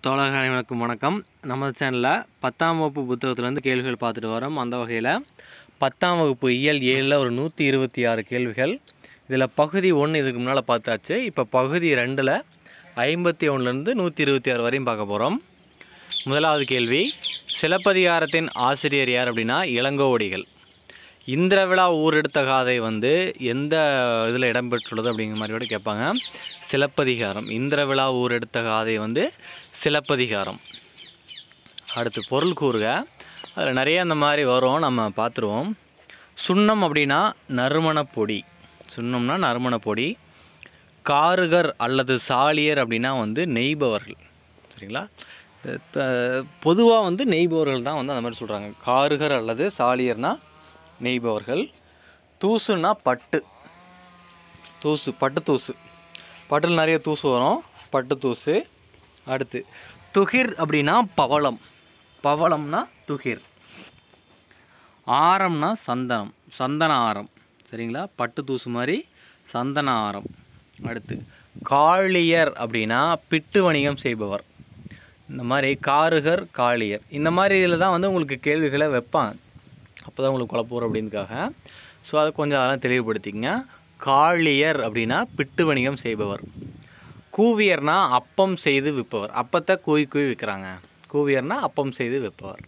தோழர்கள் அனைவருக்கும் வணக்கம் நம்ம சேனலில் பத்தாம் வகுப்பு புத்தகத்துலேருந்து கேள்விகள் பார்த்துட்டு வரோம் அந்த வகையில் பத்தாம் வகுப்பு இயல் ஏழில் ஒரு நூற்றி இருபத்தி ஆறு கேள்விகள் இதில் பகுதி ஒன்று இதுக்கு முன்னால் பார்த்தாச்சு இப்போ பகுதி ரெண்டில் ஐம்பத்தி ஒன்றுலேருந்து நூற்றி இருபத்தி ஆறு வரையும் பார்க்க போகிறோம் முதலாவது கேள்வி சிலப்பதிகாரத்தின் ஆசிரியர் யார் அப்படின்னா இளங்கோவடிகள் இந்திர விழா ஊரெடுத்த காதை வந்து எந்த இதில் இடம்பெற்றுள்ளது அப்படிங்கிற மாதிரி கூட கேட்பாங்க சிலப்பதிகாரம் இந்திர விழா ஊரெடுத்த காதை வந்து சிலப்பதிகாரம் அடுத்து பொருள் கூறுக அதில் நிறைய அந்த மாதிரி வரும் நம்ம பார்த்துருவோம் சுண்ணம் அப்படின்னா நறுமணப் பொடி சுண்ணம்னா நறுமணப் பொடி காருகர் அல்லது சாலியர் அப்படின்னா வந்து நெய்பவர்கள் சரிங்களா பொதுவாக வந்து நெய்பவர்கள் தான் வந்து அந்த மாதிரி சொல்கிறாங்க காருகர் அல்லது சாலியர்னா நெய்பவர்கள் தூசுனா பட்டு தூசு பட்டு தூசு பட்டில் நிறைய தூசு வரும் பட்டு தூசு அடுத்து துகிர் அப்படின்னா பவளம் பவளம்னா துகிர் ஆரம்னா சந்தனம் சந்தன ஆரம் சரிங்களா பட்டு தூசு மாதிரி சந்தன ஆரம் அடுத்து காளியர் அப்படின்னா பிட்டு வணிகம் செய்பவர் இந்த மாதிரி காருகர் காளியர் இந்த மாதிரி இதில் தான் வந்து உங்களுக்கு கேள்விகளை வைப்பாங்க அப்போ தான் உங்களுக்கு குழப்பம் வரும் அப்படின்றதுக்காக ஸோ அதை கொஞ்சம் அதெல்லாம் தெளிவுபடுத்திக்கங்க காளியர் அப்படின்னா பிட்டு வணிகம் செய்பவர் கூவியர்னா அப்பம் செய்து விற்பவர் அப்பத்தை கூவி கூவி விற்கிறாங்க கூவியர்னா அப்பம் செய்து விற்பவர்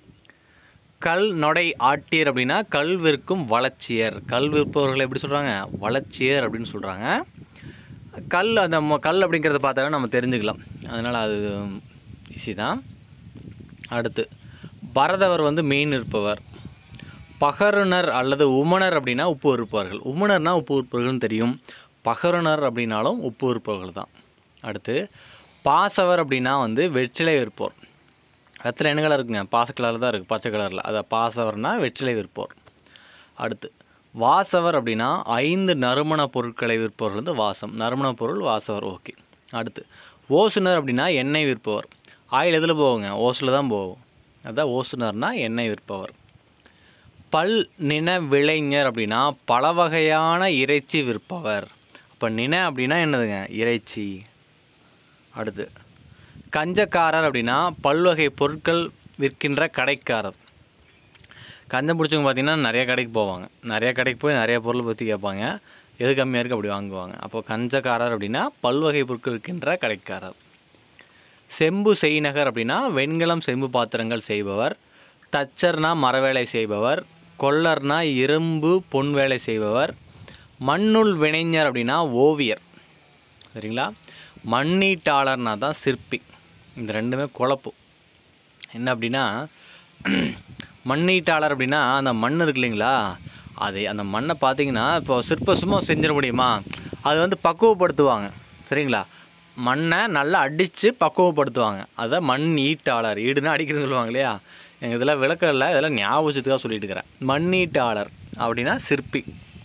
கல் நொடை ஆட்டியர் அப்படின்னா கல் விற்கும் வளச்சியர் கல் விற்பவர்களை எப்படி சொல்கிறாங்க வளச்சியர் அப்படின்னு சொல்கிறாங்க கல் அந்த ம- கல் அப்படிங்கிறத பார்த்தாவே நம்ம தெரிஞ்சுக்கலாம் அதனால் அது ஈஸி தான் அடுத்து பரதவர் வந்து மீன் இருப்பவர் பகருனர் அல்லது உமனர் அப்படின்னா உப்பு இருப்பவர்கள் உமனர்னா உப்பு இருப்பவர்கள்னு தெரியும் பகருனர் அப்படின்னாலும் உப்பு இருப்பவர்கள் தான் அடுத்து பாசவர் அப்படின்னா வந்து வெற்றிலை விற்போர் வெற்றிலை என்ன கலர் இருக்குங்க பாச கலரில் தான் இருக்குது பச்சை கலரில் அதை பாசவர்னா வெற்றிலை விற்போர் அடுத்து வாசவர் அப்படின்னா ஐந்து நறுமண பொருட்களை விற்பவர் வந்து வாசம் நறுமண பொருள் வாசவர் ஓகே அடுத்து ஓசுனர் அப்படின்னா எண்ணெய் விற்பவர் ஆயில் எதில் போகுங்க ஓசில் தான் போகும் அதான் ஓசுனர்னா எண்ணெய் விற்பவர் பல் நின விளைஞர் அப்படின்னா பல வகையான இறைச்சி விற்பவர் அப்போ நின அப்படின்னா என்னதுங்க இறைச்சி அடுத்து கஞ்சக்காரர் அப்படின்னா பல்வகை பொருட்கள் விற்கின்ற கடைக்காரர் கஞ்சம் பிடிச்சவங்க பார்த்தீங்கன்னா நிறைய கடைக்கு போவாங்க நிறைய கடைக்கு போய் நிறைய பொருள் பற்றி கேட்பாங்க எது கம்மியாக இருக்குது அப்படி வாங்குவாங்க அப்போ கஞ்சக்காரர் அப்படின்னா பல்வகை பொருட்கள் விற்கின்ற கடைக்காரர் செம்பு செய்நகர் அப்படின்னா வெண்கலம் செம்பு பாத்திரங்கள் செய்பவர் தச்சர்னா மரவேலை செய்பவர் கொல்லர்னா இரும்பு பொன் வேலை செய்பவர் மண்ணுள் வினைஞர் அப்படின்னா ஓவியர் சரிங்களா மண்ணீட்டாளர்னா தான் சிற்பி இந்த ரெண்டுமே குழப்பு என்ன அப்படின்னா மண்ணீட்டாளர் அப்படின்னா அந்த மண் இருக்கு இல்லைங்களா அது அந்த மண்ணை பார்த்தீங்கன்னா இப்போ சிற்ப சும்மா செஞ்சிட முடியுமா அது வந்து பக்குவப்படுத்துவாங்க சரிங்களா மண்ணை நல்லா அடித்து பக்குவப்படுத்துவாங்க அதான் மண் ஈட்டாளர் ஈடுனா அடிக்கிறதுன்னு சொல்லுவாங்க இல்லையா எங்கள் இதெல்லாம் விளக்கம் இல்லை இதெல்லாம் ஞாபகத்துக்காக சொல்லிட்டு இருக்கிறேன் மண்ணீட்டாளர் அப்படின்னா சிற்பி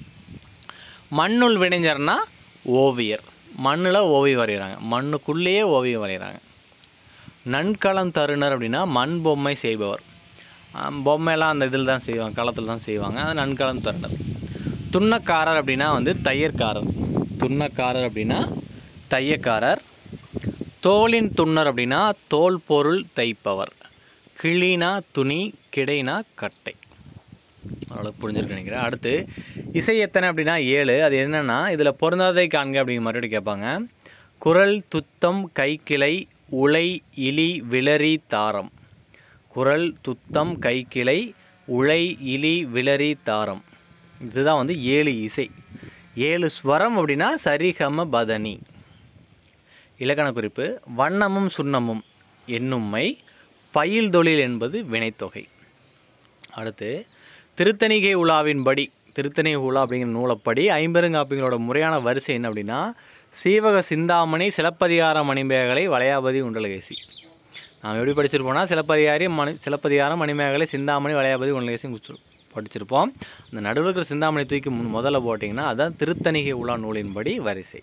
மண்ணுள் வினைஞர்னா ஓவியர் மண்ணில் ஓவியம் வரைகிறாங்க மண்ணுக்குள்ளேயே ஓவியம் வரைகிறாங்க நன்களம் தருணர் அப்படின்னா மண் பொம்மை செய்பவர் ஆம், பொம்மையெல்லாம் அந்த இதில் தான் செய்வாங்க களத்தில் தான் செய்வாங்க அது நன்களம் தருணர் துண்ணக்காரர் அப்படின்னா வந்து தையற்காரர் துண்ணக்காரர் அப்படின்னா தையக்காரர் தோலின் துண்ணர் அப்படின்னா தோல் பொருள் தைப்பவர் கிளினா துணி கிடைனா கட்டை அவ்வளோ புரிஞ்சிருக்கு நினைக்கிறேன் அடுத்து இசை எத்தனை அப்படின்னா ஏழு அது என்னென்னா இதில் பொருந்தாதை காண்க அப்படிங்கிற மாதிரி கேட்பாங்க குரல் துத்தம் கைக்கிளை உலை இலி விளரி தாரம் குரல் துத்தம் கைக்கிளை உலை இலி விளரி தாரம் இதுதான் வந்து ஏழு இசை ஏழு ஸ்வரம் அப்படின்னா சரிகம பதனி இலக்கண குறிப்பு வண்ணமும் சுண்ணமும் என்னும்மை பயில் தொழில் என்பது வினைத்தொகை அடுத்து திருத்தணிகை உலாவின்படி திருத்தணிகை உலா அப்படிங்கிற நூலப்படி ஐம்பெருங்காப்பிங்களோட முறையான வரிசை என்ன அப்படின்னா சீவக சிந்தாமணி சிலப்பதிகார மணிமேகலை வளையாபதி உண்டலகேசி நாம் எப்படி படிச்சிருப்போம்னா சிலப்பதிகாரி மணி சிலப்பதிகாரம் மணிமேகலை சிந்தாமணி வளையாபதி உண்டலகேசி முடிச்சு- படிச்சிருப்போம் அந்த நடுவில் இருக்கிற சிந்தாமணி தூக்கி முன் முதல்ல போட்டிங்கன்னா அதுதான் திருத்தணிகை உலா நூலின்படி வரிசை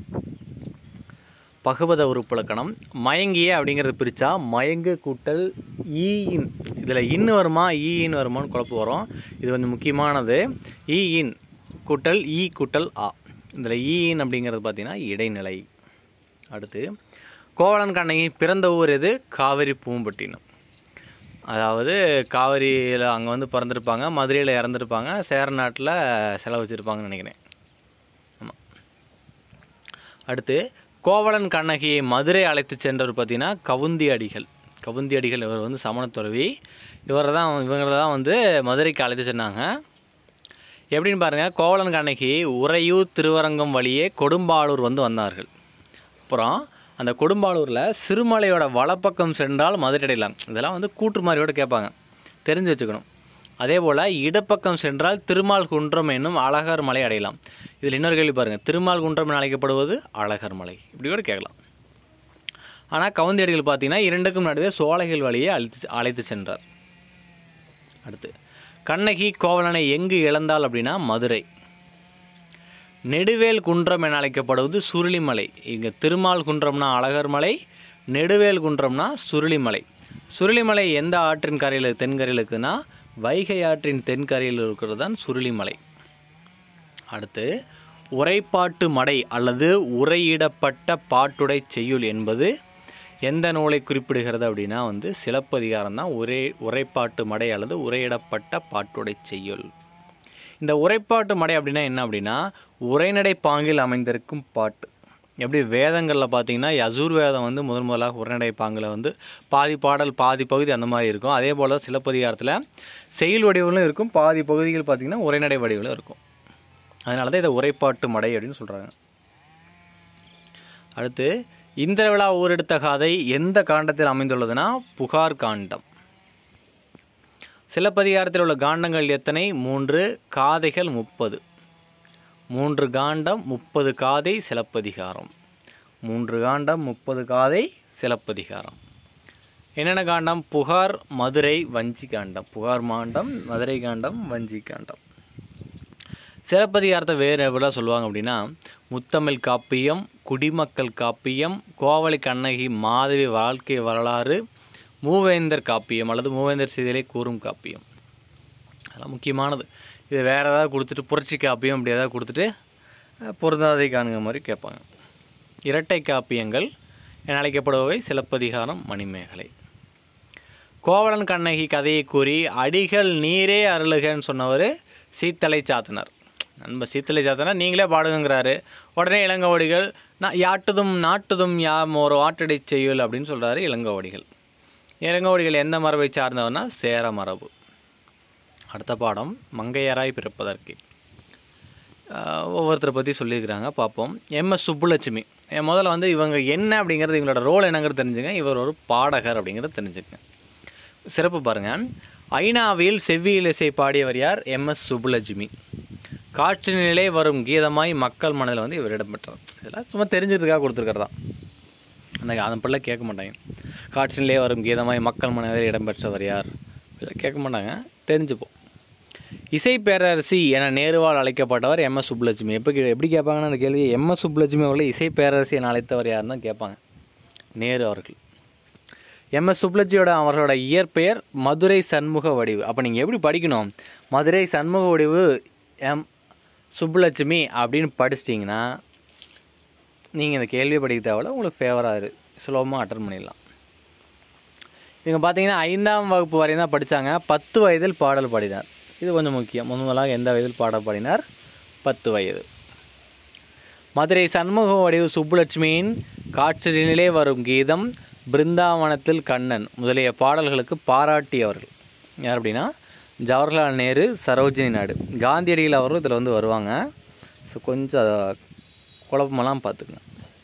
பகுபத உறுப்பிலக்கணம் மயங்கிய அப்படிங்கிறத பிரித்தா மயங்கு கூட்டல் ஈ இன் இதில் இன் வருமா ஈ இன் வருமான்னு குழப்பம் வரும் இது கொஞ்சம் முக்கியமானது ஈ இன் கூட்டல் ஈ கூட்டல் ஆ இதில் ஈ இன் அப்படிங்கிறது பார்த்தீங்கன்னா இடைநிலை அடுத்து கோவலன் கண்ணகி பிறந்த ஊர் எது காவிரி பூம்பட்டினம் அதாவது காவிரியில் அங்கே வந்து பிறந்திருப்பாங்க மதுரையில் இறந்துருப்பாங்க சேர நாட்டில் செலவு வச்சுருப்பாங்கன்னு நினைக்கிறேன் ஆமாம் அடுத்து கோவலன் கண்ணகியை மதுரை அழைத்து சென்றவர் பார்த்தீங்கன்னா கவுந்தி அடிகள் கவுந்தி அடிகள் இவர் வந்து சமணத்துறவி இவரை தான் இவங்களை தான் வந்து மதுரைக்கு அழைத்து சென்னாங்க எப்படின்னு பாருங்கள் கோவலன் கண்ணகி உறையூர் திருவரங்கம் வழியே கொடும்பாளூர் வந்து வந்தார்கள் அப்புறம் அந்த கொடும்பாளூரில் சிறுமலையோட வலப்பக்கம் சென்றால் மதுரை அடையலாம் இதெல்லாம் வந்து கூற்று மாதிரியோட கேட்பாங்க தெரிஞ்சு வச்சுக்கணும் அதே போல் இடப்பக்கம் சென்றால் திருமால் குன்றம் என்னும் அழகர் மலை அடையலாம் இதில் இன்னொரு கேள்வி பாருங்கள் திருமால் குன்றம் என அழைக்கப்படுவது அழகர் மலை இப்படி கூட கேட்கலாம் ஆனால் கவுந்தியடிகள் பார்த்தீங்கன்னா இரண்டுக்கும் நடுவே சோலைகள் வழியே அழைத்து அழைத்து சென்றார் அடுத்து கண்ணகி கோவலனை எங்கு இழந்தாள் அப்படின்னா மதுரை நெடுவேல் குன்றம் என அழைக்கப்படுவது சுருளிமலை இங்கே திருமால் குன்றம்னா அழகர் மலை நெடுவேல் குன்றம்னா சுருளிமலை சுருளிமலை எந்த ஆற்றின் கரையில் தென்கரையில் இருக்குன்னா வைகை ஆற்றின் தென்கரையில் இருக்கிறது தான் சுருளிமலை அடுத்து உரைப்பாட்டு மடை அல்லது உரையிடப்பட்ட பாட்டுடை செய்யுள் என்பது எந்த நூலை குறிப்பிடுகிறது அப்படின்னா வந்து சிலப்பதிகாரம் தான் உரை உரைப்பாட்டு மடை அல்லது உரையிடப்பட்ட பாட்டுடை செய்யுள் இந்த உரைப்பாட்டு மடை அப்படின்னா என்ன அப்படின்னா உரைநடை பாங்கில் அமைந்திருக்கும் பாட்டு எப்படி வேதங்களில் பார்த்தீங்கன்னா யசூர் வேதம் வந்து முதன் முதலாக உரைநடை பாங்கில் வந்து பாதி பாடல் பாதி பகுதி அந்த மாதிரி இருக்கும் அதே போல் சிலப்பதிகாரத்தில் செயல் வடிவங்களும் இருக்கும் பாதி பகுதிகள் பார்த்திங்கன்னா உரைநடை வடிவங்களும் இருக்கும் அதனால தான் இதை உரைப்பாட்டு மடை அப்படின்னு சொல்கிறாங்க அடுத்து இந்த விழா ஊரெடுத்த காதை எந்த காண்டத்தில் அமைந்துள்ளதுன்னா புகார் காண்டம் சிலப்பதிகாரத்தில் உள்ள காண்டங்கள் எத்தனை மூன்று காதைகள் முப்பது மூன்று காண்டம் முப்பது காதை சிலப்பதிகாரம் மூன்று காண்டம் முப்பது காதை சிலப்பதிகாரம் என்னென்ன காண்டம் புகார் மதுரை வஞ்சி காண்டம் புகார் மாண்டம் மதுரை காண்டம் வஞ்சி காண்டம் சிலப்பதிகாரத்தை வேறு எப்படிலாம் சொல்லுவாங்க அப்படின்னா முத்தமிழ் காப்பியம் குடிமக்கள் காப்பியம் கோவலி கண்ணகி மாதவி வாழ்க்கை வரலாறு மூவேந்தர் காப்பியம் அல்லது மூவேந்தர் செய்திகளை கூறும் காப்பியம் அதெல்லாம் முக்கியமானது இது வேறு ஏதாவது கொடுத்துட்டு புரட்சி காப்பியம் அப்படி ஏதாவது கொடுத்துட்டு அஹ், பொருந்தாதை காணுங்க மாதிரி கேட்பாங்க இரட்டை காப்பியங்கள் என அழைக்கப்படுபவை சிலப்பதிகாரம் மணிமேகலை கோவலன் கண்ணகி கதையை கூறி அடிகள் நீரே அருளுகன்னு சொன்னவர் சீத்தலை சாத்தனார் நண்பர் சீத்தலை சாத்தனார் நீங்களே பாடுங்கிறாரு உடனே இளங்கோவடிகள் நான் யாட்டுதும் நாட்டுதும் யாம் ஒரு ஆட்டடை செய்யுள் அப்படின்னு சொல்கிறாரு இளங்கோவடிகள் இளங்கோவடிகள் எந்த மரபை சார்ந்தவர்னா சேர மரபு அடுத்த பாடம் மங்கையராய் பிறப்பதற்கு ஆஹ் ஒவ்வொருத்தரை பற்றி சொல்லியிருக்கிறாங்க பார்ப்போம் எம்எஸ் சுப்புலட்சுமி என் முதல்ல வந்து இவங்க என்ன அப்படிங்கிறது இவங்களோட ரோல் என்னங்கிறது தெரிஞ்சுங்க இவர் ஒரு பாடகர் அப்படிங்கிறது தெரிஞ்சுக்கங்க சிறப்பு பாருங்கள் ஐநாவில் செவ்வியில் இசை பாடியவர் யார் எம்எஸ் சுப்புலட்சுமி காட்சி நிலை வரும் கீதமாய் மக்கள் மனதில் வந்து இவர் இடம்பெற்றார் இதெல்லாம் சும்மா தெரிஞ்சிருக்காக கொடுத்துருக்கறதா அந்த அதன் பிள்ளை கேட்க மாட்டாங்க காட்சி நிலை வரும் கீதமாய் மக்கள் மனதில் இடம்பெற்றவர் யார் இதெல்லாம் கேட்க மாட்டாங்க தெரிஞ்சுப்போம் இசை பேரரசி என நேருவால் அழைக்கப்பட்டவர் எம் எஸ் சுப்புலட்சுமி எப்போ கே- எப்படி கேட்பாங்கன்னா அந்த கேள்வி எம் எஸ் சுப்புலட்சுமி அவர்களை இசை பேரரசி என அழைத்தவர் யாருன்னு தான் கேட்பாங்க நேரு அவர்கள் எம் எஸ் சுப்புலட்சியோட அவர்களோட இயற்பெயர் மதுரை சண்முக வடிவு அப்போ நீங்கள் எப்படி படிக்கணும் மதுரை சண்முக வடிவு எம் சுப்புலட்சுமி அப்படின்னு படிச்சிட்டிங்கன்னா நீங்கள் இந்த கேள்வியை படிக்க தேவையில்ல உங்களுக்கு ஃபேவராக இரு சுலபமாக அட்டன் பண்ணிடலாம் இவங்க பார்த்தீங்கன்னா ஐந்தாம் வகுப்பு வரையும் தான் படித்தாங்க பத்து வயதில் பாடல் பாடினார் இது கொஞ்சம் முக்கியம் முதன் முதலாக எந்த வயதில் பாடல் பாடினார் பத்து வயது மதுரை சண்முக வடிவு சுப்புலட்சுமியின் காற்றினிலே வரும் கீதம் பிருந்தாவனத்தில் கண்ணன் முதலிய பாடல்களுக்கு பாராட்டியவர்கள் யார் அப்படின்னா ஜவஹர்லால் நேரு சரோஜினி நாயுடு காந்தியடிகள் அவரும் இதில் வந்து வருவாங்க ஸோ கொஞ்சம் அதை குழப்பமெல்லாம் பார்த்துக்குங்க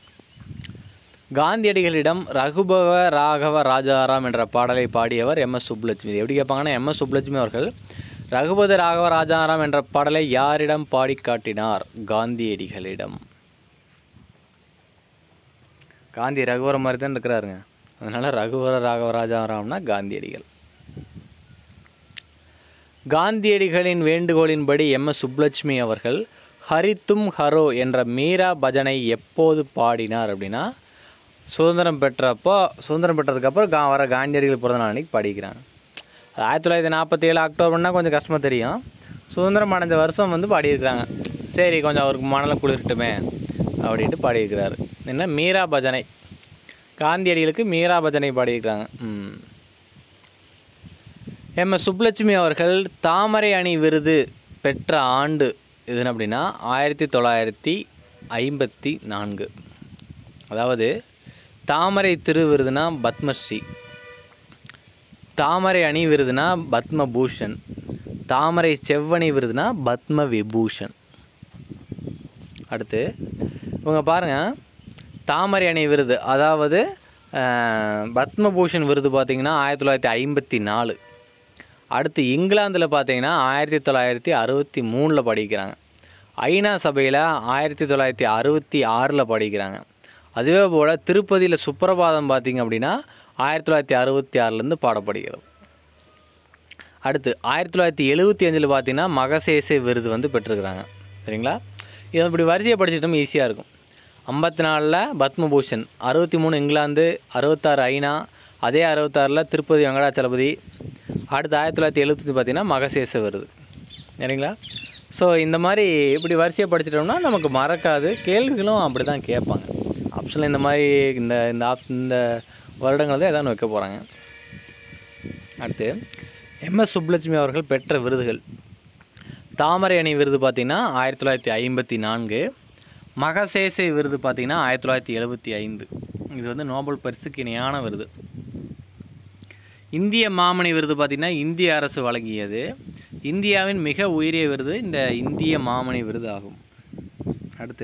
காந்தியடிகளிடம் ரகுபவ ராகவ ராஜாராம் என்ற பாடலை பாடியவர் எம் எஸ் சுப்புலட்சுமி இது எப்படி கேட்பாங்கன்னா எம் எஸ் சுப்புலட்சுமி அவர்கள் ரகுபத ராகவ ராஜாராம் என்ற பாடலை யாரிடம் பாடி காட்டினார் காந்தியடிகளிடம் காந்தி ரகுவர மாதிரி தான் இருக்கிறாருங்க அதனால ரகுவர ராகவ ராஜாராம்னா காந்தியடிகள் காந்தியடிகளின் வேண்டுகோளின்படி எம் எஸ் சுப்புலட்சுமி அவர்கள் ஹரித்தும் ஹரோ என்ற மீரா பஜனை எப்போது பாடினார் அப்படின்னா சுதந்திரம் பெற்றப்போ சுதந்திரம் பெற்றதுக்கப்புறம் கா வர காந்தியடிகள் பிறந்த நாள் அன்னைக்கு படிக்கிறாங்க அது ஆயிரத்தி தொள்ளாயிரத்தி நாற்பத்தி ஏழு அக்டோபர்னா கொஞ்சம் கஷ்டமாக தெரியும் சுதந்திரம் அடைஞ்ச வருஷம் வந்து பாடியிருக்கிறாங்க சரி கொஞ்சம் அவருக்கு மணலை குளிரட்டுமே அப்படின்ட்டு பாடியிருக்கிறாரு என்ன மீரா பஜனை காந்தியடிகளுக்கு மீரா பஜனை பாடியிருக்காங்க ம் எம் எஸ் சுப்புலட்சுமி அவர்கள் தாமரை அணி விருது பெற்ற ஆண்டு எதுன்னு அப்படின்னா ஆயிரத்தி தொள்ளாயிரத்தி ஐம்பத்தி நான்கு அதாவது தாமரை திரு விருதுனா பத்மஸ்ரீ தாமரை அணி விருதுனா பத்மபூஷன் தாமரை செவ்வணி விருதுனா பத்ம விபூஷன் அடுத்து இவங்க பாருங்கள் தாமரை அணி விருது அதாவது அஹ், பத்மபூஷன் விருது பார்த்திங்கன்னா ஆயிரத்தி தொள்ளாயிரத்தி ஐம்பத்தி நாலு அடுத்து இங்கிலாந்தில் பார்த்தீங்கன்னா ஆயிரத்தி தொள்ளாயிரத்தி அறுபத்தி மூணில் படிக்கிறாங்க ஐநா சபையில் ஆயிரத்தி தொள்ளாயிரத்தி அறுபத்தி ஆறில் படிக்கிறாங்க அதுவே போல் திருப்பதியில் சுப்பிரபாதம் பார்த்தீங்க அப்படின்னா ஆயிரத்தி தொள்ளாயிரத்தி அறுபத்தி ஆறுலேருந்து பாடப்படுகிறது அடுத்து ஆயிரத்தி தொள்ளாயிரத்தி எழுபத்தி அஞ்சில் பார்த்தீங்கன்னா மகசேசே விருது வந்து பெற்றிருக்கிறாங்க சரிங்களா இதை இப்படி வரிசையை படிச்சிட்டோம் ஈஸியாக இருக்கும் ஐம்பத்தி நாலில் பத்மபூஷன் அறுபத்தி மூணு இங்கிலாந்து அறுபத்தாறு ஐநா அதே அறுபத்தாறில் திருப்பதி வெங்கடாச்சலபதி அடுத்து ஆயிரத்தி தொள்ளாயிரத்தி எழுபத்தஞ்சு பார்த்தீங்கன்னா மகசேச விருது சரிங்களா ஸோ இந்த மாதிரி இப்படி வரிசையை படிச்சிட்டோம்னா நமக்கு மறக்காது கேள்விகளும் அப்படி தான் கேட்பாங்க ஆப்ஷனில் இந்த மாதிரி இந்த இந்த ஆப் இந்த வருடங்கள் தான் எதாவது வைக்க போகிறாங்க அடுத்து எம்எஸ் சுப்புலட்சுமி அவர்கள் பெற்ற விருதுகள் தாமரை அணி விருது பார்த்திங்கன்னா ஆயிரத்தி தொள்ளாயிரத்தி ஐம்பத்தி நான்கு மகசேசே விருது பார்த்திங்கன்னா ஆயிரத்தி தொள்ளாயிரத்தி எழுபத்தி ஐந்து இது வந்து நோபல் பரிசுக்கு இணையான விருது இந்திய மாமணி விருது பார்த்திங்கன்னா இந்திய அரசு வழங்கியது இந்தியாவின் மிக உயரிய விருது இந்த இந்திய மாமணி விருது ஆகும் அடுத்து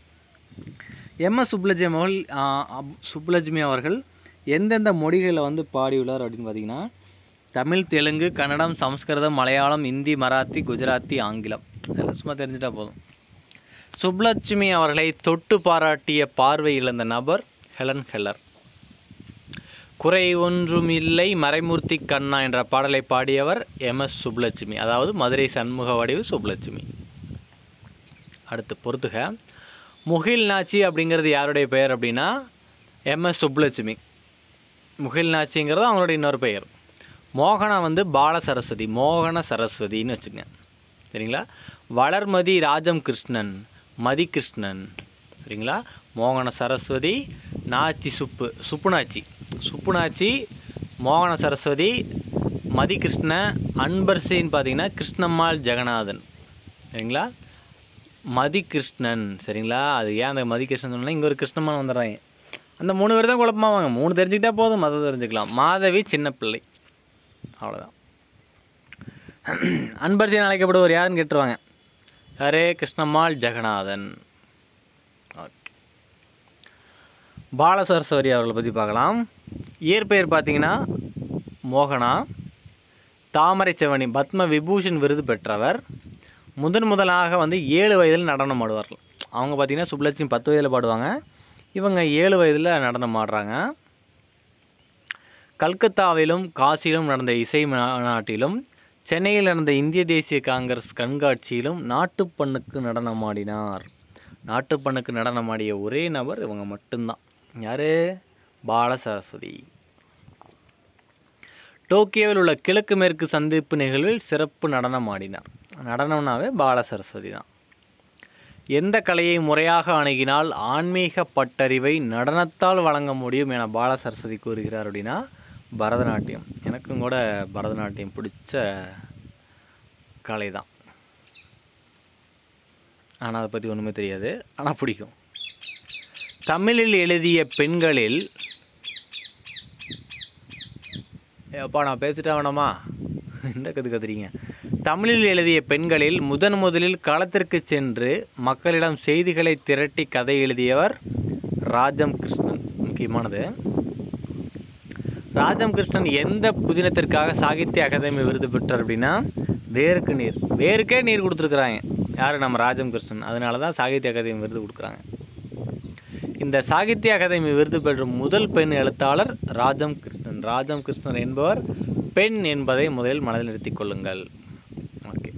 எம்எஸ் சுப்புலட்சுமி அவர்கள் ஆ, அப்- சுப்புலட்சுமி அவர்கள் எந்தெந்த மொழிகளில் வந்து பாடியுள்ளார் அப்படின்னு பார்த்தீங்கன்னா தமிழ் தெலுங்கு கன்னடம் சமஸ்கிருதம் மலையாளம் இந்தி மராத்தி குஜராத்தி ஆங்கிலம் இதெல்லாம் சும்மா தெரிஞ்சிட்டா போதும் சுப்புலட்சுமி அவர்களை தொட்டு பாராட்டிய பார்வை இழந்த நபர் ஹெலன் ஹெல்லர் குறை ஒன்றும் இல்லை மறைமூர்த்தி கண்ணா என்ற பாடலை பாடியவர் எம்எஸ் சுப்புலட்சுமி அதாவது மதுரை சண்முக வடிவு சுப்புலட்சுமி அடுத்து பொறுத்துக முகில் நாச்சி அப்படிங்கிறது யாருடைய பெயர் அப்படின்னா எம்எஸ் சுப்புலட்சுமி முகில் நாச்சிங்கிறது அவங்களுடைய இன்னொரு பெயர் மோகனா வந்து பால சரஸ்வதி மோகன சரஸ்வதின்னு வச்சுங்க சரிங்களா வளர்மதி ராஜம் கிருஷ்ணன் மதி கிருஷ்ணன் சரிங்களா மோகன சரஸ்வதி நாச்சி சுப்பு சுப்புநாச்சி சுப்புநாச்சி மோகன சரஸ்வதி மதி கிருஷ்ண அன்பர்சின்னு பார்த்தீங்கன்னா கிருஷ்ணம்மாள் ஜெகநாதன் சரிங்களா மதி கிருஷ்ணன் சரிங்களா அது ஏன் அந்த மதி கிருஷ்ணன் சொன்னா இங்கே ஒரு கிருஷ்ணம்மான் வந்துடுறாங்க அந்த மூணு பேர் தான் குழப்பமாவாங்க மூணு தெரிஞ்சுக்கிட்டா போதும் மதம் தெரிஞ்சுக்கலாம் மாதவி சின்ன பிள்ளை அவ்வளோதான் அன்பர்சின்னு அழைக்கப்படுவர் யாருன்னு கேட்டுருவாங்க ஹரே கிருஷ்ணம்மாள் ஜெகநாதன் ஓகே பாலசரஸ்வரி அவர்களை பற்றி பார்க்கலாம் இயற்பெயர் பார்த்தீங்கன்னா மோகனா தாமரை செவனி பத்ம விபூஷன் விருது பெற்றவர் முதன் முதலாக வந்து ஏழு வயதில் நடனம் ஆடுவார்கள் அவங்க பார்த்தீங்கன்னா சுப்புலட்சுமி பத்து வயதில் பாடுவாங்க இவங்க ஏழு வயதில் நடனம் ஆடுறாங்க கல்கத்தாவிலும் காசியிலும் நடந்த இசை மாநாட்டிலும் சென்னையில் நடந்த இந்திய தேசிய காங்கிரஸ் கண்காட்சியிலும் நாட்டுப்பண்ணுக்கு நடனமாடினார் நாட்டுப்பண்ணுக்கு நடனமாடிய ஒரே நபர் இவங்க மட்டும்தான் யார் பால சரஸ்வதி டோக்கியோவில் உள்ள கிழக்கு மேற்கு சந்திப்பு நிகழ்வில் சிறப்பு நடனம் ஆடினார் நடனம்னாவே பால சரஸ்வதி தான் எந்த கலையை முறையாக அணுகினால் ஆன்மீக பட்டறிவை நடனத்தால் வழங்க முடியும் என பால சரஸ்வதி கூறுகிறார் அப்படின்னா பரதநாட்டியம் எனக்கும் கூட பரதநாட்டியம் பிடிச்ச கலை தான் ஆனால் அதை பற்றி ஒன்றுமே தெரியாது ஆனால் பிடிக்கும் தமிழில் எழுதிய பெண்களில் அப்பா நான் பேசிட்டா வேணாமா இந்த கது கத்துறீங்க தமிழில் எழுதிய பெண்களில் முதன் முதலில் களத்திற்கு சென்று மக்களிடம் செய்திகளை திரட்டி கதை எழுதியவர் ராஜம் கிருஷ்ணன் முக்கியமானது ராஜம் கிருஷ்ணன் எந்த புதினத்திற்காக சாகித்ய அகாதமி விருது பெற்றார் அப்படின்னா வேருக்கு நீர் வேருக்கே நீர் கொடுத்துருக்குறாங்க யார் நம்ம ராஜம் கிருஷ்ணன் அதனால தான் சாகித்ய அகாதமி விருது கொடுக்குறாங்க இந்த சாகித்ய அகாதமி விருது பெறும் முதல் பெண் எழுத்தாளர் ராஜம் கிருஷ்ணன் ராஜம் கிருஷ்ணன் என்பவர் பெண் என்பதை முதலில் மனதில் நிறுத்திக் கொள்ளுங்கள் ஓகே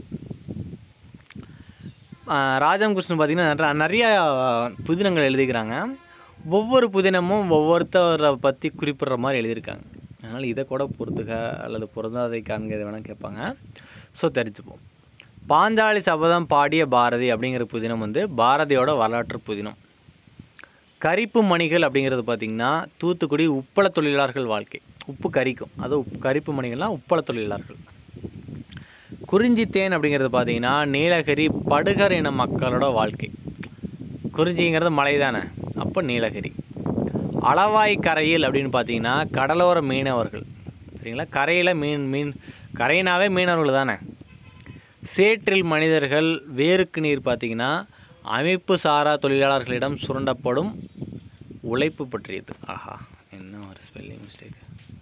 ஆஹ் ராஜம் கிருஷ்ணன் பார்த்தீங்கன்னா நிறைய- நிறைய புதினங்கள் எழுதிக்கிறாங்க ஒவ்வொரு புதினமும் ஒவ்வொருத்தரை பற்றி குறிப்பிடுற மாதிரி எழுதியிருக்காங்க அதனால் இதை கூட பொறுத்துக அல்லது பொருந்தாதை காண்க இதை வேணால் கேட்பாங்க ஸோ தெரிஞ்சுப்போம் பாஞ்சாலி சபதம் பாடிய பாரதி அப்படிங்கிற புதினம் வந்து பாரதியோட வரலாற்று புதினம் கரிப்பு மணிகள் அப்படிங்கிறது பார்த்திங்கன்னா தூத்துக்குடி உப்பள தொழிலாளர்கள் வாழ்க்கை உப்பு கரிக்கும் அது உப்பு கரிப்பு மணிகள்லாம் உப்பள தொழிலாளர்கள் குறிஞ்சி தேன் அப்படிங்கிறது பார்த்தீங்கன்னா நீலகிரி படுகர் இன மக்களோட வாழ்க்கை குறிஞ்சிங்கிறது மலை தானே அப்போ நீலகிரி அளவாய் கரையில் அப்படின்னு பார்த்தீங்கன்னா கடலோர மீனவர்கள் சரிங்களா கரையில் மீன் மீன் கரையினாவே மீனவர்கள் தானே சேற்றில் மனிதர்கள் வேருக்கு நீர் பார்த்தீங்கன்னா அமைப்பு சாரா தொழிலாளர்களிடம் சுரண்டப்படும் உழைப்பு பற்றியது ஆஹா என்ன ஒரு ஸ்பெல்லிங் மிஸ்டேக்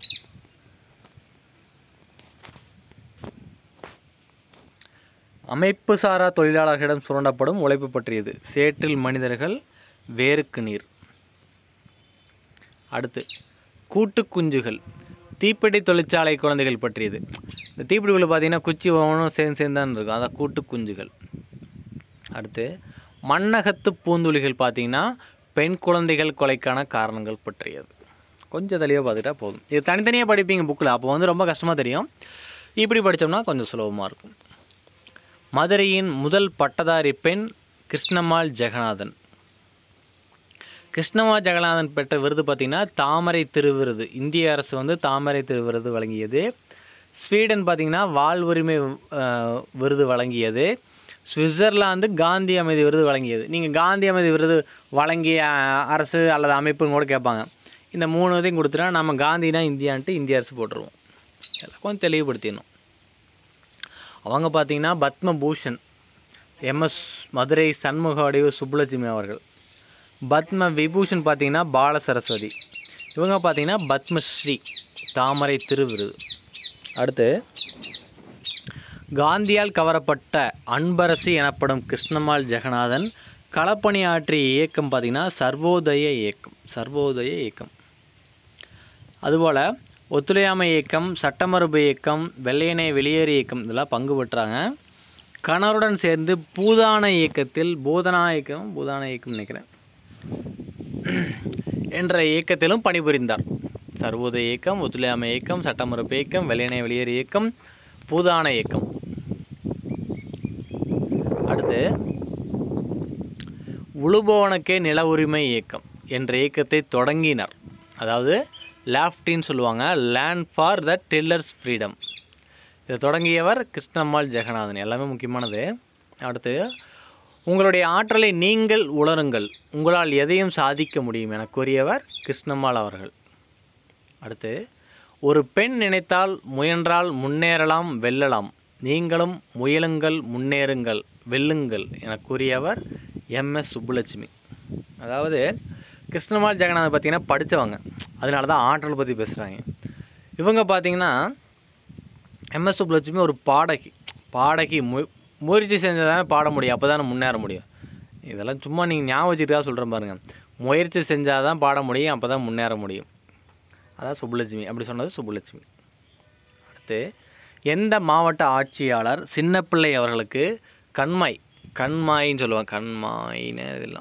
அமைப்பு சாரா தொழிலாளர்களிடம் சுரண்டப்படும் உழைப்பு பற்றியது சேற்றில் மனிதர்கள் வேருக்கு நீர் அடுத்து கூட்டு குஞ்சுகள் தீப்பெட்டி தொழிற்சாலை குழந்தைகள் பற்றியது இந்த தீப்பெட்டிக்குள்ள பார்த்தீங்கன்னா குச்சி ஒவ்வொன்றும் சேர்ந்து சேர்ந்து தான் இருக்கும் அதான் கூட்டு குஞ்சுகள் அடுத்து மண்ணகத்து பூந்துளிகள் பார்த்தீங்கன்னா பெண் குழந்தைகள் கொலைக்கான காரணங்கள் பற்றியது கொஞ்சம் தெளிவாக பார்த்துட்டா போதும் இது தனித்தனியாக படிப்பீங்க புக்கில் அப்போ வந்து ரொம்ப கஷ்டமாக தெரியும் இப்படி படித்தோம்னா கொஞ்சம் சுலபமாக இருக்கும் மதுரையின் முதல் பட்டதாரி பெண் கிருஷ்ணம்மாள் ஜெகநாதன் கிருஷ்ணமா ஜெகநாதன் பெற்ற விருது பார்த்திங்கன்னா தாமரை திருவிருது இந்திய அரசு வந்து தாமரை திருவிருது வழங்கியது ஸ்வீடன் பார்த்திங்கன்னா வாழ் உரிமை அஹ், விருது வழங்கியது சுவிட்சர்லாந்து காந்தி அமைதி விருது வழங்கியது நீங்கள் காந்தி அமைதி விருது வழங்கிய அஹ், அரசு அல்லது அமைப்புன்னு கூட கேட்பாங்க இந்த மூணு இதையும் கொடுத்துட்டா நம்ம காந்தினா இந்தியான்ட்டு இந்திய அரசு போட்டுருவோம் இதெல்லாம் கொஞ்சம் தெளிவுபடுத்திடணும் அவங்க பார்த்தீங்கன்னா பத்மபூஷன் எம்எஸ் மதுரை சண்முக வடிவு சுப்புலட்சுமி அவர்கள் பத்ம விபூஷன் பார்த்தீங்கன்னா பால சரஸ்வதி இவங்க பார்த்தீங்கன்னா பத்மஸ்ரீ தாமரை திருவிருது அடுத்து காந்தியால் கவரப்பட்ட அன்பரசி எனப்படும் கிருஷ்ணம்மாள் ஜெகநாதன் களப்பணியாற்றிய இயக்கம் பார்த்திங்கன்னா சர்வோதய இயக்கம் சர்வோதய இயக்கம் அதுபோல் ஒத்துழையாமை இயக்கம் சட்டமறுப்பு இயக்கம் வெள்ளையனை வெளியேறு இயக்கம் இதெல்லாம் பங்கு பெற்றாங்க கணவருடன் சேர்ந்து பூதான இயக்கத்தில் பூதனா இயக்கம் பூதான இயக்கம் நினைக்கிறேன் என்ற இயக்கத்திலும் பணிபுரிந்தார் சர்வோதய இயக்கம் ஒத்துழையாமை இயக்கம் சட்டமறுப்பு இயக்கம் வெள்ளையனை வெளியேறு இயக்கம் பூதான இயக்கம் அடுத்து உழுபவனுக்கே நில உரிமை இயக்கம் என்ற இயக்கத்தை தொடங்கினார் அதாவது லேஃப்டின்னு சொல்லுவாங்க land for the tillers freedom இதை தொடங்கியவர் கிருஷ்ணம்மாள் ஜெகநாதன் எல்லாமே முக்கியமானது அடுத்து உங்களுடைய ஆற்றலை நீங்கள் உணருங்கள் உங்களால் எதையும் சாதிக்க முடியும் என கூறியவர் கிருஷ்ணம்மாள் அவர்கள் அடுத்து ஒரு பெண் நினைத்தால் முயன்றால் முன்னேறலாம் வெல்லலாம் நீங்களும் முயலுங்கள் முன்னேறுங்கள் வெல்லுங்கள் என கூறியவர் எம்எஸ் சுப்புலட்சுமி அதாவது கிருஷ்ணமால் ஜெகநாதன் பார்த்தீங்கன்னா படித்தவங்க அதனால தான் ஆற்றல் பற்றி பேசுகிறாங்க இவங்க பார்த்தீங்கன்னா எம்எஸ் சுப்புலட்சுமி ஒரு பாடகி பாடகி மு முயற்சி செஞ்சால் தானே பாட முடியும் அப்போ தானே முன்னேற முடியும் இதெல்லாம் சும்மா நீங்கள் ஞாபகம் வச்சுட்டு சொல்கிறேன் பாருங்கள் முயற்சி செஞ்சால் தான் பாட முடியும் அப்போ தான் முன்னேற முடியும் அதான் சுப்புலட்சுமி அப்படி சொன்னது சுப்புலட்சுமி அடுத்து எந்த மாவட்ட ஆட்சியாளர் சின்னப்பிள்ளை அவர்களுக்கு கண்மாய் கண்மாயின்னு சொல்லுவாங்க கண்மாயின்னு இதெல்லாம்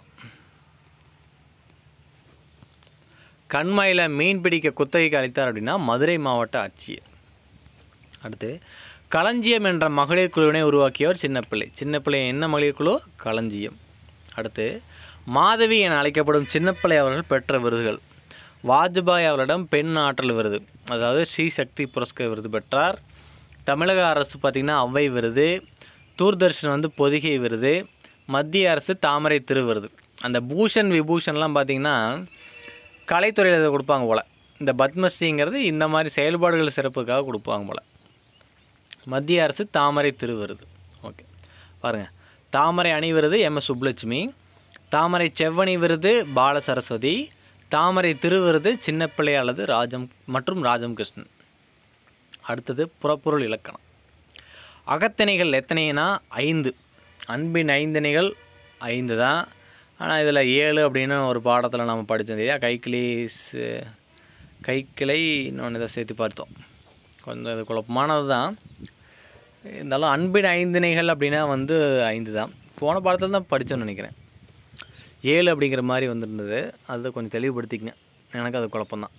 கண்மாயில் மீன் பிடிக்க குத்தகைக்கு அளித்தார் அப்படின்னா மதுரை மாவட்ட ஆட்சியர் அடுத்து களஞ்சியம் என்ற மகளிர் குழுவினை உருவாக்கியவர் சின்னப்பிள்ளை சின்னப்பிள்ளை என்ன மகளிர் குழு களஞ்சியம் அடுத்து மாதவி என அழைக்கப்படும் சின்னப்பிள்ளை அவர்கள் பெற்ற விருதுகள் வாஜ்பாய் அவரிடம் பெண் ஆற்றல் விருது அதாவது ஸ்ரீ சக்தி புரஸ்கர் விருது பெற்றார் தமிழக அரசு பார்த்திங்கன்னா அவ்வை விருது தூர்தர்ஷன் வந்து பொதிகை விருது மத்திய அரசு தாமரை திரு விருது அந்த பூஷன் விபூஷன்லாம் பார்த்திங்கன்னா கலைத்துறையில் இதை கொடுப்பாங்க போல் இந்த பத்மஸ்ரீங்கிறது இந்த மாதிரி செயல்பாடுகள் சிறப்புக்காக கொடுப்பாங்க போல் மத்திய அரசு தாமரை திரு விருது ஓகே பாருங்கள் தாமரை அணி விருது எம் எஸ் சுப்புலட்சுமி தாமரை செவ்வணி விருது பால சரஸ்வதி தாமரை திருவிருது சின்னப்பிள்ளை அல்லது ராஜம் மற்றும் ராஜம் கிருஷ்ணன் அடுத்தது புறப்பொருள் இலக்கணம் அகத்திணைகள் எத்தனைனா ஐந்து அன்பின் ஐந்திணைகள் ஐந்து தான் ஆனால் இதில் ஏழு அப்படின்னு ஒரு பாடத்தில் நம்ம படித்தோம் இல்லையா கைக்கிளி ச- கைக்கிளை இன்னொன்று இதை சேர்த்து பார்த்தோம் கொஞ்சம் இது குழப்பமானது தான் இருந்தாலும் அன்பின் ஐந்திணைகள் அப்படின்னா வந்து ஐந்து தான் போன பாடத்தில் தான் படித்தோன்னு நினைக்கிறேன் ஏழு அப்படிங்கிற மாதிரி வந்திருந்தது அதை கொஞ்சம் தெளிவுபடுத்திக்கங்க எனக்கு அது குழப்பம்தான்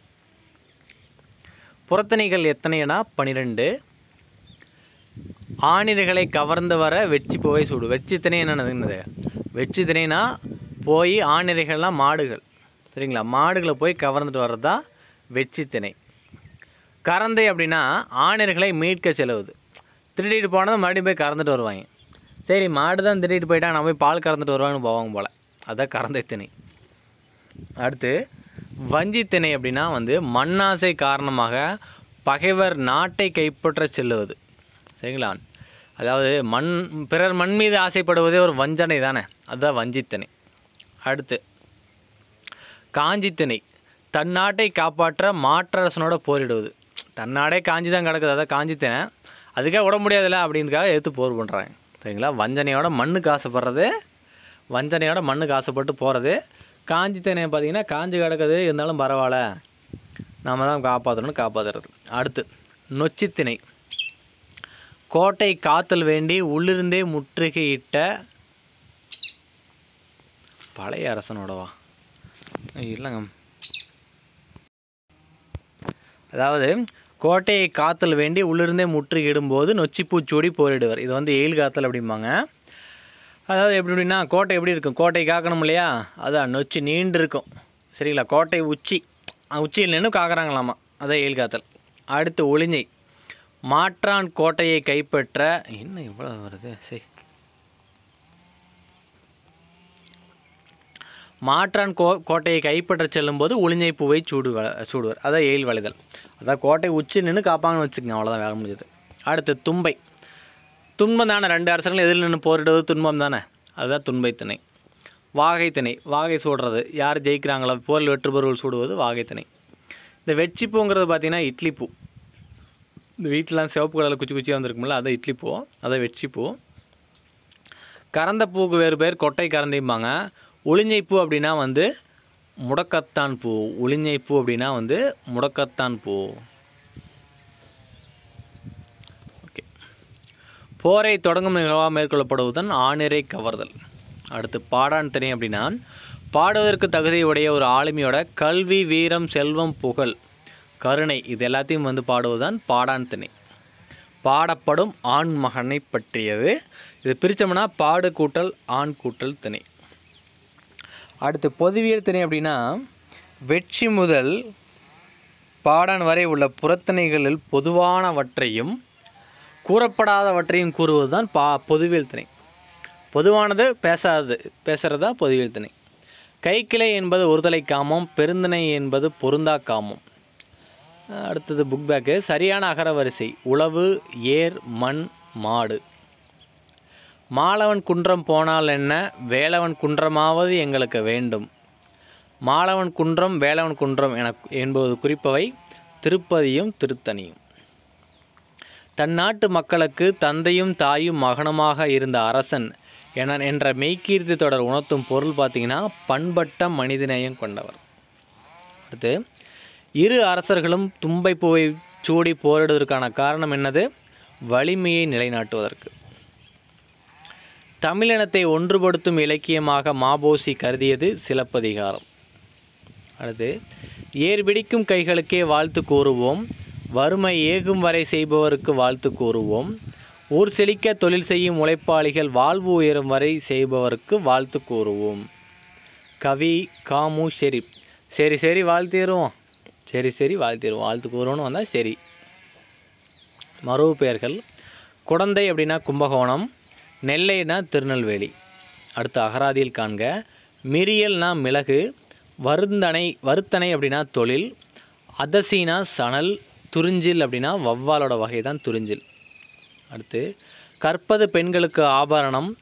புறத்தணிகள் எத்தனைனா பன்னிரெண்டு ஆணிரைகளை கவர்ந்து வர வெற்றி பூவை சூடு வெற்றி திணை என்னது வெற்றி திணைனா போய் ஆணிரைகள்லாம் மாடுகள் சரிங்களா மாடுகளை போய் கவர்ந்துட்டு வர்றது தான் வெச்சி திணை கறந்தை அப்படின்னா ஆணிரைகளை மீட்க செலவுது திருடிட்டு போனதை மறுபடியும் போய் கறந்துட்டு வருவாங்க சரி மாடு தான் திருடிட்டு போயிட்டா நான் போய் பால் கறந்துட்டு வருவாங்கன்னு போவாங்க போல் அதான் கறந்தை திணை அடுத்து வஞ்சி திணை அப்படின்னா வந்து மண்ணாசை காரணமாக பகைவர் நாட்டை கைப்பற்ற செல்லுவது சரிங்களா அதாவது மண் பிறர் மண் மீது ஆசைப்படுவதே ஒரு வஞ்சனை தானே அதுதான் வஞ்சித்திணை அடுத்து காஞ்சித்திணை தன் நாட்டை காப்பாற்ற மாற்றரசனோட போரிடுவது தன் நாடே காஞ்சி தான் கிடக்குது அதான் காஞ்சித்திணை அதுக்காக விட முடியாதுல்ல அப்படின்றதுக்காக எடுத்து போர் பண்ணுறாங்க சரிங்களா வஞ்சனையோட மண்ணுக்கு ஆசைப்படுறது வஞ்சனையோட மண்ணுக்கு ஆசைப்பட்டு போகிறது காஞ்சி திணையை பார்த்தீங்கன்னா காஞ்சி கிடக்குது இருந்தாலும் பரவாயில்ல நாம தான் காப்பாற்றணும்னு காப்பாற்றுறது அடுத்து நொச்சி திணை கோட்டை காத்தல் வேண்டி உள்ளிருந்தே முற்றுகையிட்ட பழைய அரசனோடவா ஐயோ, இல்லைங்க அதாவது கோட்டையை காத்தல் வேண்டி உள்ளிருந்தே முற்றுகையிடும்போது நொச்சிப்பூச்சூடி போரிடுவர் இது வந்து எயில் காத்தல் அப்படிம்பாங்க அதாவது எப்படி அப்படின்னா கோட்டை எப்படி இருக்கும் கோட்டை காக்கணும் இல்லையா அதான் நொச்சி நீண்டு இருக்கும் சரிங்களா கோட்டை உச்சி அஹ் உச்சியில் நின்று காக்குறாங்களாமா அதான் எயில் காத்தல் அடுத்து ஒளிஞ்சை மாற்றான் கோட்டையை கைப்பற்ற என்ன இவ்வளோ வருது சரி மாற்றான் கோ கோட்டையை கைப்பற்ற செல்லும்போது ஒளிஞ்சை பூவை சூடு சூடுவர் அதான் எயில் வளைதல் அதான் கோட்டை உச்சி நின்று காப்பாங்கன்னு வச்சுக்கோங்க அவ்வளோதான் வேலை முடிஞ்சது அடுத்து தும்பை துன்பம் தானே ரெண்டு அரசர்கள் எதில் நின்று போரிடுவது துன்பம் தானே அதுதான் துன்பை திணை வாகை திணை வாகை சூடுறது யார் ஜெயிக்கிறாங்களோ போரில் வெற்றுபொருள் சூடுவது வாகை திணை இந்த வெட்சிப்பூங்கிறது பார்த்தீங்கன்னா இட்லி பூ இந்த வீட்டிலாம் சிவப்பு கலரில் குச்சி குச்சியாக வந்திருக்கும்ல அதான் இட்லி பூ அதான் வெட்சிப்பூ கறந்த பூக்கு வேறு பேர் கொட்டை கறந்தைம்பாங்க ஒளிஞ்சை பூ அப்படின்னா வந்து முடக்கத்தான் பூ ஒளிஞ்சை பூ அப்படின்னா வந்து முடக்கத்தான் பூ ஓகே போரை தொடங்கும் நிகழ்வாக மேற்கொள்ளப்படுவதுதான் ஆணிரை கவர்தல் அடுத்து பாடான் திணை அப்படின்னா பாடுவதற்கு தகுதியுடைய ஒரு ஆளுமையோட கல்வி வீரம் செல்வம் புகழ் கருணை இது எல்லாத்தையும் வந்து பாடுவதுதான் பாடான் திணை பாடப்படும் ஆண் மகனை பற்றியது இது பிரித்தோம்னா பாடு கூட்டல் ஆண் கூட்டல் திணை அடுத்து பொதுவியல் திணை அப்படின்னா வெற்றி முதல் பாடான் வரை உள்ள புறத்திணைகளில் பொதுவானவற்றையும் கூறப்படாதவற்றையும் கூறுவது தான் பா பொதுவியல் திணை பொதுவானது பேசாதது பேசுகிறது தான் பொதுவியல் திணை கைக்கிளை என்பது ஒருதலை காமம் பெருந்திணை என்பது பொருந்தா காமம் அடுத்தது புக் பேக்கு சரியான அகரவரிசை உளவு ஏர் மண் மாடு மாலவன் குன்றம் போனால் என்ன வேலவன் குன்றமாவது எங்களுக்கு வேண்டும் மாலவன் குன்றம் வேலவன் குன்றம் என என்பது குறிப்பவை திருப்பதியும் திருத்தணியும் தன் நாட்டு மக்களுக்கு தந்தையும் தாயும் மகனுமாக இருந்த அரசன் என என்ற மெய்கீர்த்தி தொடர் உணர்த்தும் பொருள் பார்த்தீங்கன்னா பண்பட்ட மனிதநேயம் கொண்டவர் அடுத்து இரு அரசர்களும் தும்பை பூவை சூடி போரிடுவதற்கான காரணம் என்னது வலிமையை நிலைநாட்டுவதற்கு தமிழினத்தை ஒன்றுபடுத்தும் இலக்கியமாக மாபோசி கருதியது சிலப்பதிகாரம் அடுத்து ஏர் பிடிக்கும் கைகளுக்கே வாழ்த்து கூறுவோம் வறுமை ஏகும் வரை செய்பவருக்கு வாழ்த்து கூறுவோம் ஊர் செழிக்க தொழில் செய்யும் உழைப்பாளிகள் வாழ்வு உயரும் வரை செய்பவருக்கு வாழ்த்து கூறுவோம் கவி காமு ஷெரீப் சரி சரி வாழ்த்திடுவோம் சரி சரி வாழ்த்திடுவோம் வாழ்த்து கூறுவோம்னு வந்தால் சரி மரபு பெயர்கள் குடந்தை அப்படின்னா கும்பகோணம் நெல்லைனா திருநெல்வேலி அடுத்து அகராதியில் காண்க மிரியல்னா மிளகு வருந்தனை வருத்தனை அப்படின்னா தொழில் அதசீனா சணல் துறிஞ்சில் அப்படின்னா வவ்வாலோட வகை தான் துறிஞ்சில் அடுத்து கற்பது பெண்களுக்கு ஆபரணம்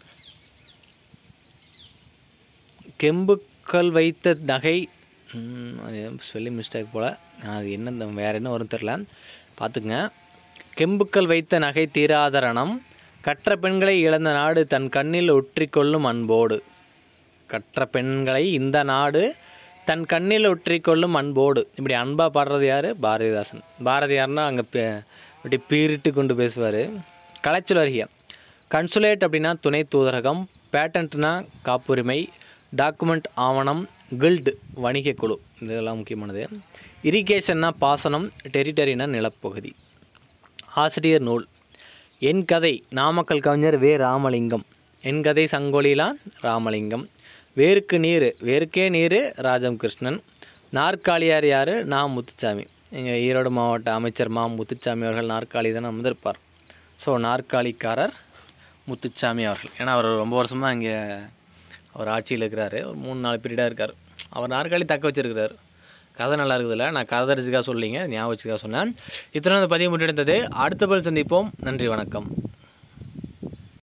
கெம்புக்கல் வைத்த நகை ம், அது ஸ்பெல்லிங் மிஸ்டேக் போல் அது என்ன இந்த வேறு என்ன வரும் தெரில பார்த்துக்குங்க கெம்புக்கல் வைத்த நகை தீராதரணம் கற்ற பெண்களை இழந்த நாடு தன் கண்ணில் ஒற்றிக்கொள்ளும் அன்போடு கற்ற பெண்களை இந்த நாடு தன் கண்ணில் ஒற்றிக்கொள்ளும் அன்போடு இப்படி அன்பாக பாடுறது யார் பாரதிதாசன் பாரதியார்னா அங்கே இப்படி பீரிட்டு கொண்டு பேசுவார் கலைச்சுலர்கிய கன்சுலேட் அப்படின்னா துணை தூதரகம் பேட்டன்ட்னா காப்புரிமை டாக்குமெண்ட் ஆவணம் கில்டு வணிகக் குழு இதெல்லாம் முக்கியமானது இரிகேஷன்னா பாசனம் டெரிட்டரினா நிலப்பகுதி ஆசிரியர் நூல் என் கதை நாமக்கல் கவிஞர் வே ராமலிங்கம் என் கதை சங்கொலிலா ராமலிங்கம் வேருக்கு நீர் வேருக்கே நீர் ராஜம் கிருஷ்ணன் நாற்காலியார் யார் நா முத்துச்சாமி எங்கள் ஈரோடு மாவட்ட அமைச்சர் மா முத்துச்சாமி அவர்கள் நாற்காலி தான் அமர்ந்திருப்பார் ஸோ நாற்காலிக்காரர் முத்துச்சாமி அவர்கள் ஏன்னா அவர் ரொம்ப வருஷமாக இங்கே அவர் ஆட்சியில் இருக்கிறாரு ஒரு மூணு நாலு பீரியடாக இருக்கார் அவர் நாற்காலி தக்க வச்சிருக்கிறார் கதை நல்லா இருக்குதுல்ல நான் கதை தெரிஞ்சுக்காக சொல்லிங்க ஞாபகம் வச்சுக்காக சொன்னேன் இத்தனை பதிவு முன்னெடுத்தது அடுத்த பதில் சந்திப்போம் நன்றி வணக்கம்